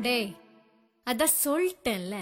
டேய் அதான் சொல்லிட்டேன்ல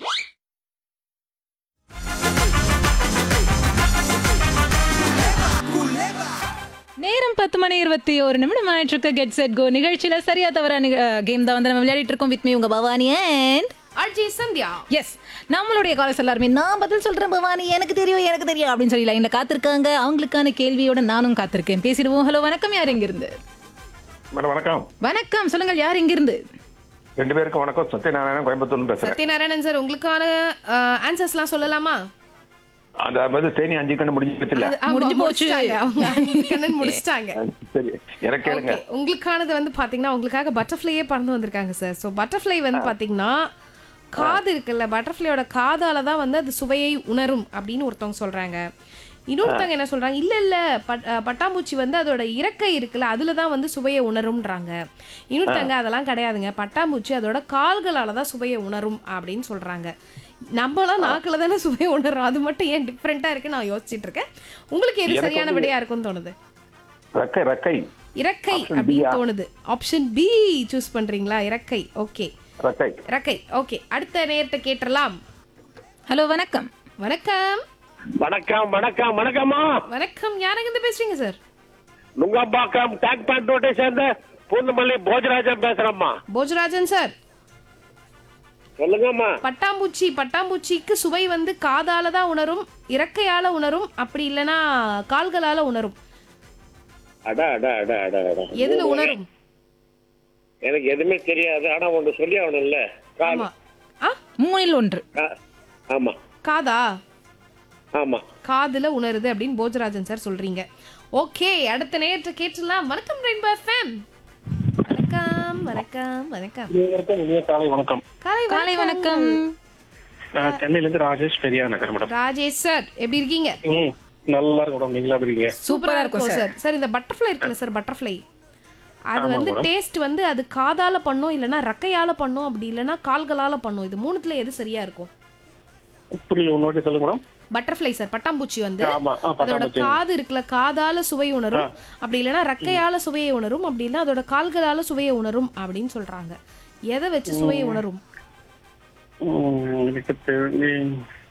நேரம் பத்து மணி இருபத்தி ஒரு நிமிடம் ஆயிட்டு இருக்கு கெட் செட் கோ நிகழ்ச்சியில சரியா தவறா கேம் தான் வந்து நம்ம விளையாடிட்டு இருக்கோம் வித் மீ உங்க Bhavani and RJ Sandhya yes நம்மளுடைய காலேஜ் எல்லாருமே நான் பதில் சொல்றேன் பவானி எனக்கு தெரியும் எனக்கு தெரியும் அப்படின்னு சொல்லி லைன்ல காத்திருக்காங்க அவங்களுக்கான கேள்வியோட நானும் காத்திருக்கேன் பேசிடுவோம் ஹலோ வணக்கம் யார் இங்க இருந்து மேடம் வணக்கம் வணக்கம் சொல்லுங்கள் யார் இங்க இருந்து ரெண்டு பேருக்கும் வணக்கம் சத்யநாராயணன் கோயம்புத்தூர்னு பேசுறேன் சத்யநாராயணன் சார் உங்களுக்கான ஆன்சர்ஸ்லாம் சொல்லலாமா அந்த வந்து தேனி அஞ்சு கண்ணு முடிஞ்சு வச்சுல ஆமா, முடிஞ்சு போச்சு. முடிச்சிட்டாங்க. அவங்க அஞ்சு கண்ணன் முடிச்சிட்டாங்க சரி எனக்கு கேளுங்க Okay, உங்களுக்கானது வந்து பாத்தீங்கன்னா உங்களுக்காக பட்டர்ஃப்ளையே பறந்து வந்திருக்காங்க சார் ஸோ பட்டர்ஃப்ளை வந்து பாத்தீங்கன்னா காது இருக்குல்ல பட்டர்ஃப்ளையோட காதால தான் வந்து அது சுவையை உணரும் அப்படின்னு ஒருத்தவங்க சொல்றாங்க இன்னொருத்தவங்க என்ன சொல்றாங்க இல்ல இல்ல பட்- அஹ், பட்டாம்பூச்சி வந்து அதோட இறக்கை இருக்குல்ல அதுல தான் வந்து சுவையை உணரும்ன்றாங்க இன்னொருத்தவங்க அதெல்லாம் கிடையாதுங்க பட்டாம்பூச்சி அதோட கால்களால தான் சுவையை உணரும் அப்படின்னு சொல்றாங்க நம்மளாம் நாக்குல தானே சுவையை உணரும் அது மட்டும் ஏன் டிஃப்ரெண்டா இருக்கு நான் யோசிச்சுட்டு இருக்கேன் உங்களுக்கு எது எனக்கு சரியான வந்து- விடையா இருக்கும்னு தோணுது ரக்கை ரக்கை இறக்கை Option B அப்படின்னு ஆ? தோணுது ஆப்ஷன் பி சூஸ் பண்றீங்களா இறக்கை ஓகே ரக்கை இறக்கை ஓகே அடுத்த நேரத்தை கேட்டுறலாம் ஹலோ வணக்கம் வணக்கம் வணக்கம் வணக்கம் வணக்கம்மா வணக்கம் யாருங்க இருந்து பேசுறீங்க சார் நுங்கம்பாக்கம் டேக் பேண்ட் ரோட்டை சேர்ந்த பூந்தமல்லி போஜராஜன் பேசுறேம்மா போஜராஜன் சார் சொல்லுங்கம்மா பட்டாம்பூச்சி பட்டாம்பூச்சிக்கு சுவை வந்து காதால தான் உணரும் இறக்கையால உணரும் அப்படி இல்லனா கால்களால உணரும் அட அட அட அட அட எதுல உணரும் எனக்கு எதுவுமே தெரியாது ஆனா ஒண்ணு சொல்லி ஆகணும்ல கால் ஆமா ஆ மூணில் ஒன்று கா- ஆமா காதா ஆமா காதுல உணருது அப்படின்னு போஜராஜன் சார் சொல்றீங்க ஓகே அடுத்த நேரத்தை கேட்டுலாம் வணக்கம் ரெயின்போ எஃப்எம் வணக்கம் வணக்கம் வணக்கம் இனிய காலை வணக்கம் காலை காலை வணக்கம் நான் சென்னையில இருந்து ராஜேஷ் பெரியா நகர் மேடம் ராஜேஷ் சார் எப்படி இருக்கீங்க ம் நல்லா இருக்கும் மேடம் நீங்களா இருக்கீங்க சூப்பரா இருக்கும் சார் சார் இந்த பட்டர்ஃப்ளை இருக்குல்ல சார் பட்டர்ஃப்ளை அது வந்து டேஸ்ட் வந்து அது காதால பண்ணும் இல்லனா ரக்கையால பண்ணும் அப்படி இல்லனா கால்களால பண்ணும் இது மூணுத்துல எது சரியா இருக்கும் புரியல இன்னொரு சொல்லுங்க மேடம் பட்டர்ஃப்ளை சார் பட்டாம்பூச்சி வந்து ஆமா ஆ, அதோட பட்டாம்பூச்சி. காது இருக்குல்ல காதால சுவை உணரும் அப்படி இல்லனா ரக்கையால சுவையை உணரும் அப்படி இல்லனா அதோட கால்களால சுவையை உணரும் அப்படின்னு சொல்றாங்க எதை வச்சு சுவையை உணரும் ம், எனக்கு தெரிஞ்சு